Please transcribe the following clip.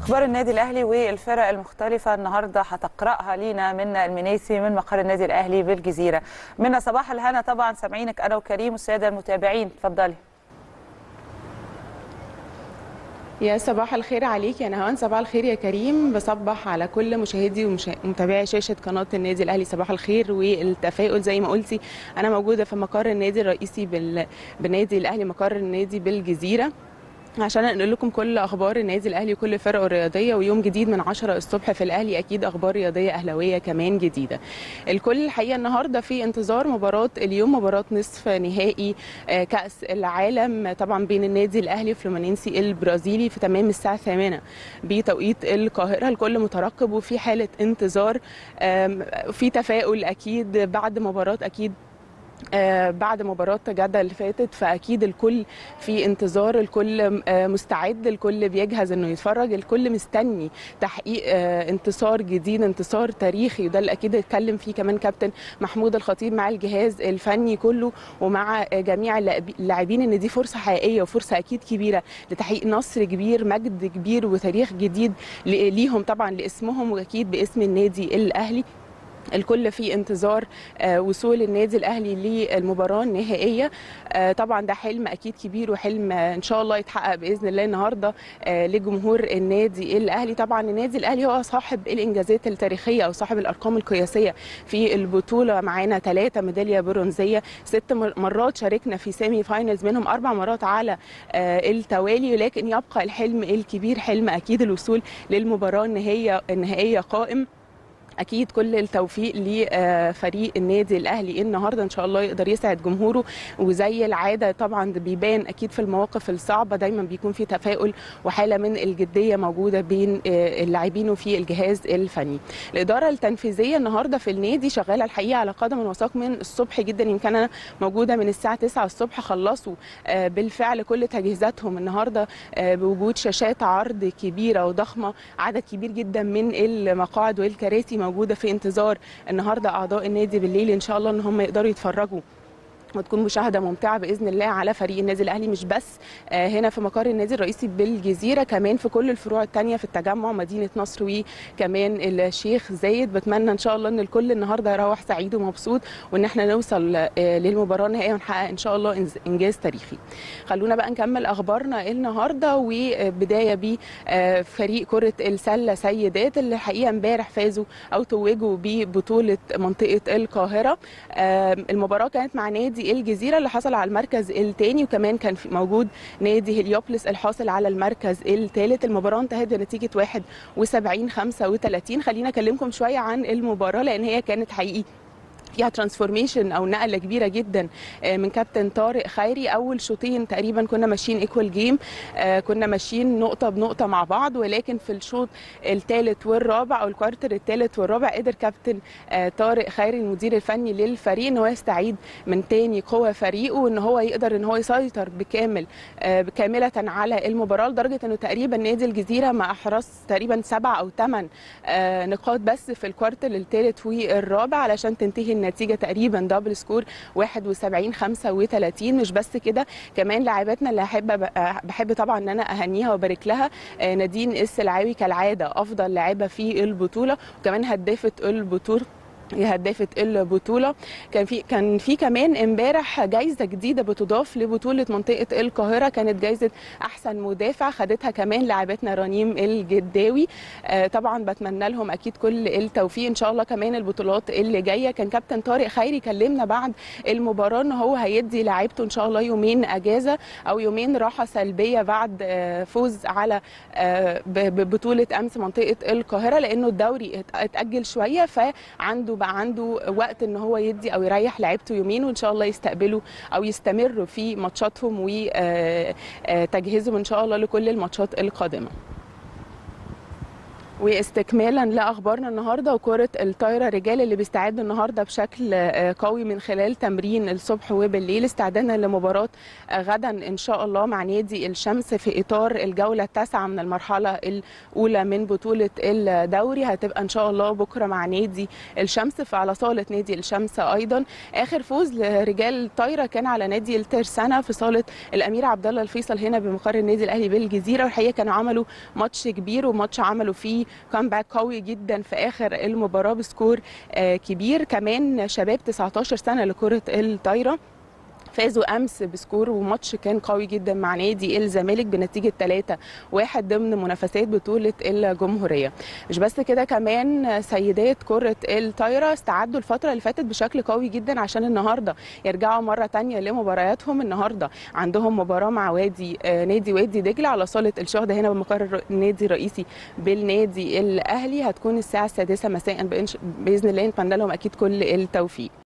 اخبار النادي الاهلي والفرق المختلفه النهارده هتقراها لينا منا المنيسي من مقر النادي الاهلي بالجزيره منا صباح الهنا طبعا سامعينك انا وكريم والساده المتابعين اتفضلي يا صباح الخير عليك يا نهوان صباح الخير يا كريم بصبح على كل مشاهدي ومتابعي شاشه قناه النادي الاهلي صباح الخير والتفاؤل زي ما قلتي انا موجوده في مقر النادي الرئيسي بال... بالنادي الاهلي مقر النادي بالجزيره عشان انقل لكم كل اخبار النادي الاهلي وكل فرقه الرياضيه ويوم جديد من 10 الصبح في الاهلي اكيد اخبار رياضيه اهلاويه كمان جديده. الكل الحقيقه النهارده في انتظار مباراه اليوم مباراه نصف نهائي كاس العالم طبعا بين النادي الاهلي وفلومينينسي البرازيلي في تمام الساعه 8 بتوقيت القاهره الكل مترقب وفي حاله انتظار في تفاؤل اكيد بعد مباراه اكيد آه بعد مباراة جدة اللي فاتت فأكيد الكل في انتظار الكل آه مستعد الكل بيجهز انه يتفرج الكل مستني تحقيق آه انتصار جديد انتصار تاريخي وده اللي أكيد اتكلم فيه كمان كابتن محمود الخطيب مع الجهاز الفني كله ومع جميع اللاعبين ان دي فرصة حقيقية وفرصة أكيد كبيرة لتحقيق نصر كبير مجد كبير وتاريخ جديد ليهم طبعا لاسمهم وأكيد باسم النادي الأهلي الكل في انتظار وصول النادي الاهلي للمباراه النهائيه طبعا ده حلم اكيد كبير وحلم ان شاء الله يتحقق باذن الله النهارده لجمهور النادي الاهلي طبعا النادي الاهلي هو صاحب الانجازات التاريخيه او صاحب الارقام القياسيه في البطوله معانا ثلاثه ميداليه برونزيه ست مرات شاركنا في سيمي فاينلز منهم اربع مرات على التوالي ولكن يبقى الحلم الكبير حلم اكيد الوصول للمباراه النهائيه النهائيه قائم اكيد كل التوفيق لفريق النادي الاهلي النهارده ان شاء الله يقدر يسعد جمهوره وزي العاده طبعا ده بيبان اكيد في المواقف الصعبه دايما بيكون في تفاؤل وحاله من الجديه موجوده بين اللاعبين وفي الجهاز الفني الاداره التنفيذيه النهارده في النادي شغاله الحقيقه على قدم وساق من الصبح جدا يمكن انا موجوده من الساعه 9 الصبح خلصوا بالفعل كل تجهيزاتهم النهارده بوجود شاشات عرض كبيره وضخمه عدد كبير جدا من المقاعد والكراسي موجوده في انتظار النهارده اعضاء النادي بالليل ان شاء الله ان هم يقدروا يتفرجوا وتكون مشاهده ممتعه باذن الله على فريق النادي الاهلي مش بس هنا في مقر النادي الرئيسي بالجزيره كمان في كل الفروع الثانيه في التجمع مدينه نصر وكمان الشيخ زايد بتمنى ان شاء الله ان الكل النهارده يروح سعيد ومبسوط وان احنا نوصل للمباراه النهائيه ونحقق ان شاء الله انجاز تاريخي خلونا بقى نكمل اخبارنا النهارده وبدايه بفريق كره السله سيدات اللي الحقيقه امبارح فازوا او توجوا ببطوله منطقه القاهره المباراه كانت مع نادي نادي الجزيره اللي حصل على المركز الثاني وكمان كان في موجود نادي هليوبلس الحاصل على المركز الثالث المباراه انتهت بنتيجه 71 35 خلينا اكلمكم شويه عن المباراه لان هي كانت حقيقي فيها ترانسفورميشن او نقله كبيره جدا من كابتن طارق خيري اول شوطين تقريبا كنا ماشيين ايكوال جيم كنا ماشيين نقطه بنقطه مع بعض ولكن في الشوط الثالث والرابع او الكوارتر الثالث والرابع قدر كابتن طارق خيري المدير الفني للفريق ان هو يستعيد من تاني قوه فريقه وان هو يقدر ان هو يسيطر بكامل كامله على المباراه لدرجه انه تقريبا نادي الجزيره ما احرز تقريبا سبع او ثمان نقاط بس في الكوارتر الثالث والرابع علشان تنتهي النتيجه تقريبا دبل سكور 71 35 مش بس كده كمان لاعباتنا اللي احب بحب طبعا ان انا اهنيها وابارك لها نادين السلعاوي كالعاده افضل لاعبه في البطوله وكمان هدافه البطوله هدافه البطوله كان في كان في كمان امبارح جايزه جديده بتضاف لبطوله منطقه القاهره كانت جايزه احسن مدافع خدتها كمان لاعبتنا رنيم الجداوي آه طبعا بتمنى لهم اكيد كل التوفيق ان شاء الله كمان البطولات اللي جايه كان كابتن طارق خيري كلمنا بعد المباراه ان هو هيدي لاعيبته ان شاء الله يومين اجازه او يومين راحه سلبيه بعد آه فوز على آه ببطوله امس منطقه القاهره لانه الدوري اتاجل شويه فعنده بقى عنده وقت ان هو يدي او يريح لعيبته يومين وان شاء الله يستقبلوا او يستمروا في ماتشاتهم وتجهيزهم ان شاء الله لكل الماتشات القادمه واستكمالا لاخبارنا النهارده وكره الطايره رجال اللي بيستعدوا النهارده بشكل قوي من خلال تمرين الصبح وبالليل استعدادا لمباراه غدا ان شاء الله مع نادي الشمس في اطار الجوله التاسعه من المرحله الاولى من بطوله الدوري هتبقى ان شاء الله بكره مع نادي الشمس فعلى صاله نادي الشمس ايضا اخر فوز لرجال الطايره كان على نادي الترسانه في صاله الامير عبد الله الفيصل هنا بمقر النادي الاهلي بالجزيره والحقيقه كانوا عملوا ماتش كبير وماتش عملوا فيه كامباك قوي جدا في اخر المباراه بسكور كبير كمان شباب 19 سنه لكره الطايره فازوا امس بسكور وماتش كان قوي جدا مع نادي الزمالك بنتيجه 3 واحد ضمن منافسات بطوله الجمهوريه مش بس كده كمان سيدات كره الطايره استعدوا الفتره اللي فاتت بشكل قوي جدا عشان النهارده يرجعوا مره تانية لمبارياتهم النهارده عندهم مباراه مع وادي نادي وادي دجله على صاله الشهداء هنا بمقر النادي الرئيسي بالنادي الاهلي هتكون الساعه السادسه مساء باذن الله نتمنى لهم اكيد كل التوفيق